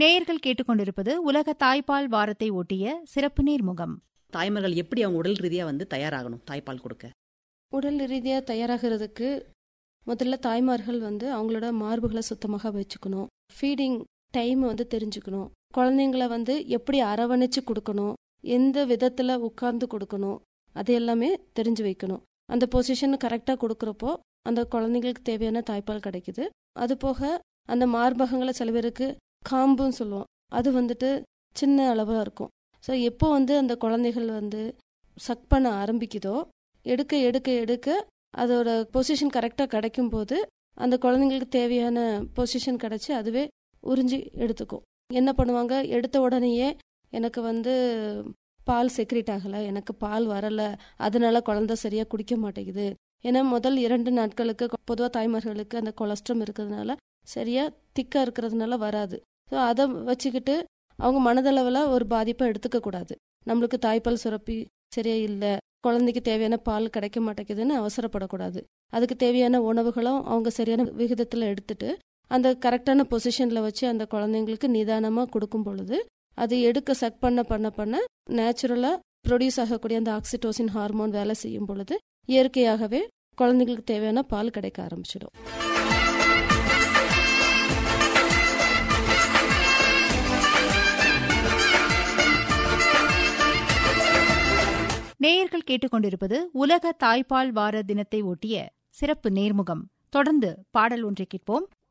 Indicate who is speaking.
Speaker 1: நேயர்கள் கேட்டுக்கொண்டிருப்பது உலக தாய்ப்பால் வாரத்தை ஒட்டிய சிறப்பு நேர்முகம்
Speaker 2: தாய்மார்கள் எப்படி அவங்க உடல் ரீதியா வந்து தயாராகணும் தாய்ப்பால் கொடுக்க
Speaker 3: உடல் ரீதியாக தயாராகிறதுக்கு முதல்ல தாய்மார்கள் வந்து அவங்களோட மார்புகளை சுத்தமாக வச்சுக்கணும் ஃபீடிங் டைம் வந்து தெரிஞ்சுக்கணும் குழந்தைங்கள வந்து எப்படி அரவணைச்சு கொடுக்கணும் எந்த விதத்தில் உட்கார்ந்து கொடுக்கணும் அது எல்லாமே தெரிஞ்சு வைக்கணும் அந்த பொசிஷன் கரெக்டாக கொடுக்குறப்போ அந்த குழந்தைங்களுக்கு தேவையான தாய்ப்பால் கிடைக்குது அது போக அந்த மார்பகங்களை சில பேருக்கு காம்புன்னு சொல்லுவோம் அது வந்துட்டு சின்ன அளவாக இருக்கும் ஸோ எப்போ வந்து அந்த குழந்தைகள் வந்து சக் பண்ண ஆரம்பிக்குதோ எடுக்க எடுக்க எடுக்க அதோட பொசிஷன் கரெக்டாக கிடைக்கும் போது அந்த குழந்தைங்களுக்கு தேவையான பொசிஷன் கிடைச்சி அதுவே உறிஞ்சி எடுத்துக்கும் என்ன பண்ணுவாங்க எடுத்த உடனேயே எனக்கு வந்து பால் செக்ரேட் ஆகலை எனக்கு பால் வரலை அதனால குழந்தை சரியாக குடிக்க மாட்டேங்குது ஏன்னா முதல் இரண்டு நாட்களுக்கு பொதுவாக தாய்மார்களுக்கு அந்த கொலஸ்ட்ரம் இருக்கிறதுனால சரியாக திக்காக இருக்கிறதுனால வராது ஸோ அதை வச்சுக்கிட்டு அவங்க மனதளவில் ஒரு பாதிப்பை எடுத்துக்க கூடாது நம்மளுக்கு தாய்ப்பால் சுரப்பி சரியா இல்லை குழந்தைக்கு தேவையான பால் கிடைக்க மாட்டேங்குதுன்னு அவசரப்படக்கூடாது அதுக்கு தேவையான உணவுகளும் அவங்க சரியான விகிதத்தில் எடுத்துட்டு அந்த கரெக்டான பொசிஷனில் வச்சு அந்த குழந்தைங்களுக்கு நிதானமாக கொடுக்கும் பொழுது அது எடுக்க சக் பண்ண பண்ண பண்ண நேச்சுரலாக ப்ரொடியூஸ் ஆகக்கூடிய அந்த ஆக்சிடோசின் ஹார்மோன் வேலை செய்யும் பொழுது இயற்கையாகவே குழந்தைங்களுக்கு தேவையான பால் கிடைக்க ஆரம்பிச்சிடும்
Speaker 1: நேயர்கள் கேட்டுக்கொண்டிருப்பது உலக தாய்ப்பால் வார தினத்தை ஒட்டிய சிறப்பு நேர்முகம் தொடர்ந்து பாடல் ஒன்றை கேட்போம்